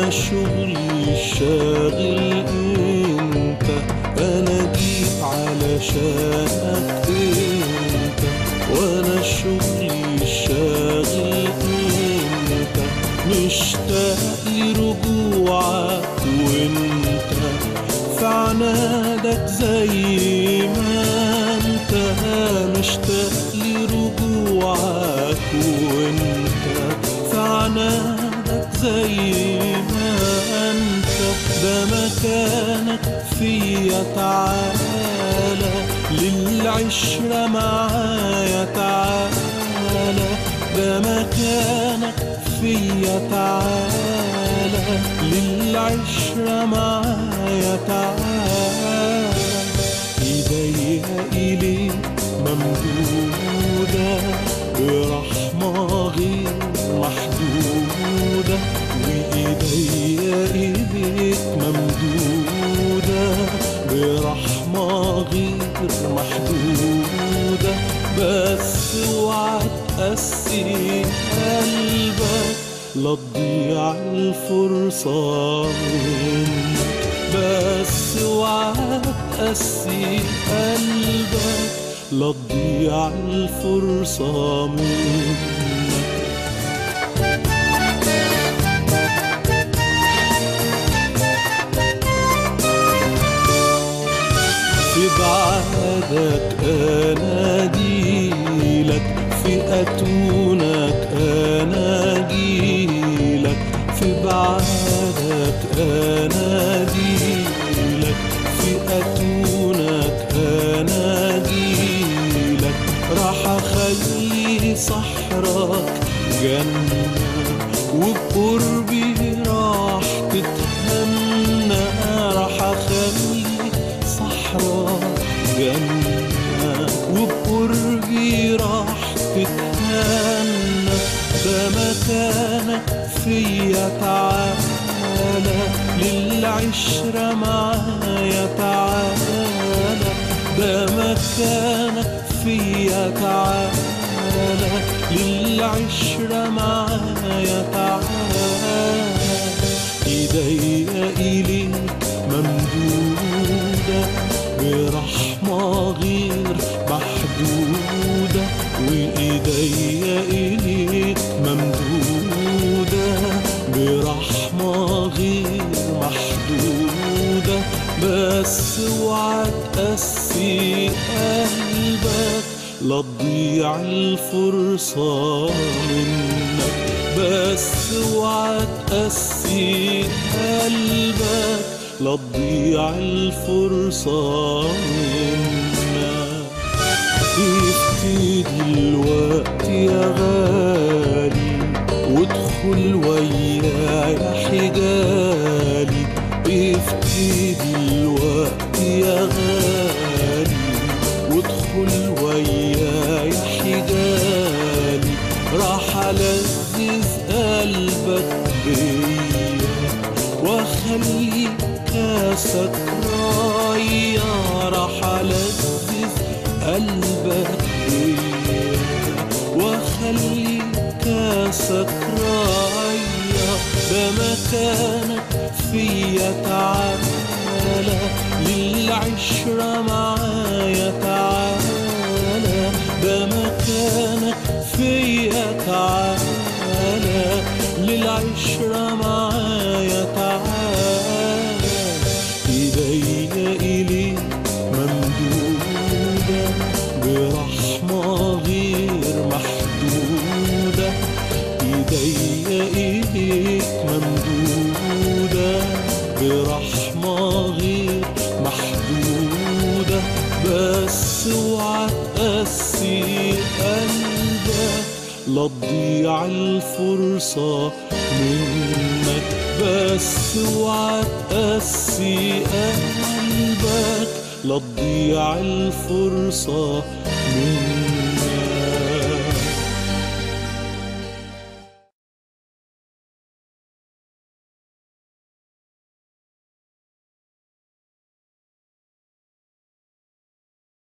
وانا شغلي الشاغل انت انا جيت علشانك انت وانا شغلي الشاغل انت مشتاق لرجوعك وانت في عنادك زي ما انت مشتاق لرجوعك وانت في عنادك زي ما انت ده مكانك فيا تعالى للعشرة معايا تعالى ده مكانك فيا تعالى للعشرة معايا تعالى ايديا اليك ممدودة برحمة غير محدودة وايديا اليك ممدودة برحمة غير محدودة بس اوعى تقسي قلبك لا تضيع الفرصة منك بس اوعى تقسي قلبك لا تضيع الفرصة منك في بعدك اناديلك في اتونك اناجيلك في بعدك اناديلك في اتونك اناجيلك راح اخلي صحراك جنة وبقربي راح تتهنى راح اخلي صحراء جنة وبقربي راح تتهنى ده مكانك فيا تعالى للعشرة معايا تعالى ده مكانك فيا تعالى للعشرة معايا تعالى ايديا اليك ممدودة برحمة غير محدودة وإيديا إليك ممدودة برحمة غير محدودة بس اوعى تقسي قلبك لا تضيع الفرصة منك بس اوعى تقسي قلبك لا تضيع الفرصة منك ابتدي الوقت يا غالي وادخل ويايا حجالي ابتدي الوقت يا غالي وادخل ويايا حجالي راح ألذذ قلبك بيا واخلي كاسك رايا راح ألذذ قلبك بيا واخلي كاسك رايا ده مكانك فيا تعالى للعشرة معايا تعالى ده مكانك فيا تعالى للعشرة معايا تعالى ايديا اليك ممدودة برحمة غير محدودة ايديا اليك ممدودة برحمة غير محدودة بس اوعى تقسي قلبك لا تضيع الفرصة منك بس اوعى تقسي قلبك لا تضيع الفرصة منك